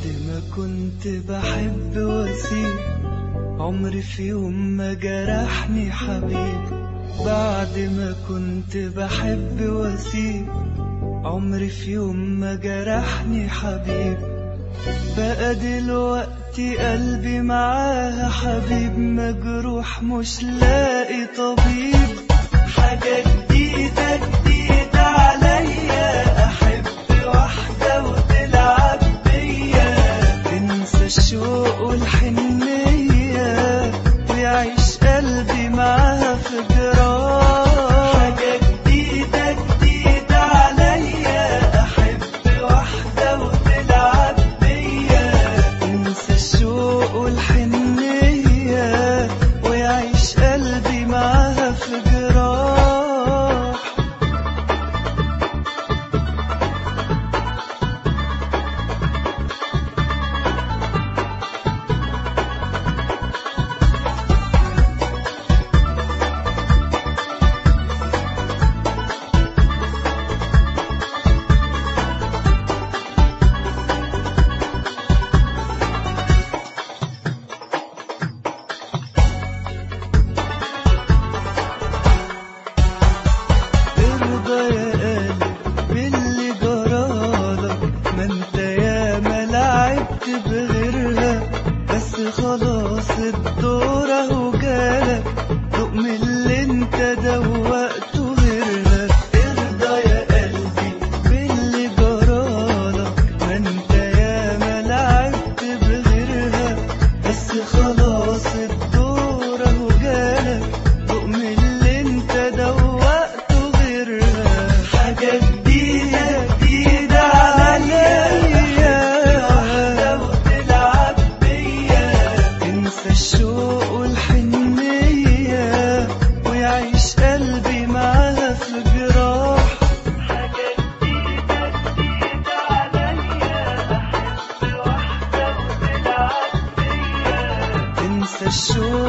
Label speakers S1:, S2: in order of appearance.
S1: ما كنت بحب واسيب عمري في يوم ما جرحني حبيب بعد ما كنت بحب واسيب عمري في يوم ما جرحني حبيب بقى دلوقتي قلبي معاها حبيب مجروح مش لاقي طبيب حاجة جديدة جديدة عليا أحب واحدة وتلعب بيا تنسى الشوق والحنية ويعيش قلبي معاها في جراح حاجة جديدة جديدة عليا أحب واحدة وتلعب بيا تنسى الشوق والحنية ويعيش قلبي معاها في جراح ارضى يا قلبي باللي جرالك ما انت يا ما لعبت بغيرها بس خلاص الدور اهو جالك دوق من اللي انت دوقته غيرها ارضى يا قلبي باللي جرالك ما انت يا ما لعبت بغيرها بس خلاص الدور اهو جالك دوق من اللي انت دوقته غيرها حاجة جديدة جديدة عليا واحدة وتلعب بيا تنسى الشوق والحنية ويعيش قلبي معاها في جراح حاجة جديدة جديدة عليا أحب واحدة وتلعب بيا تنسى الشوق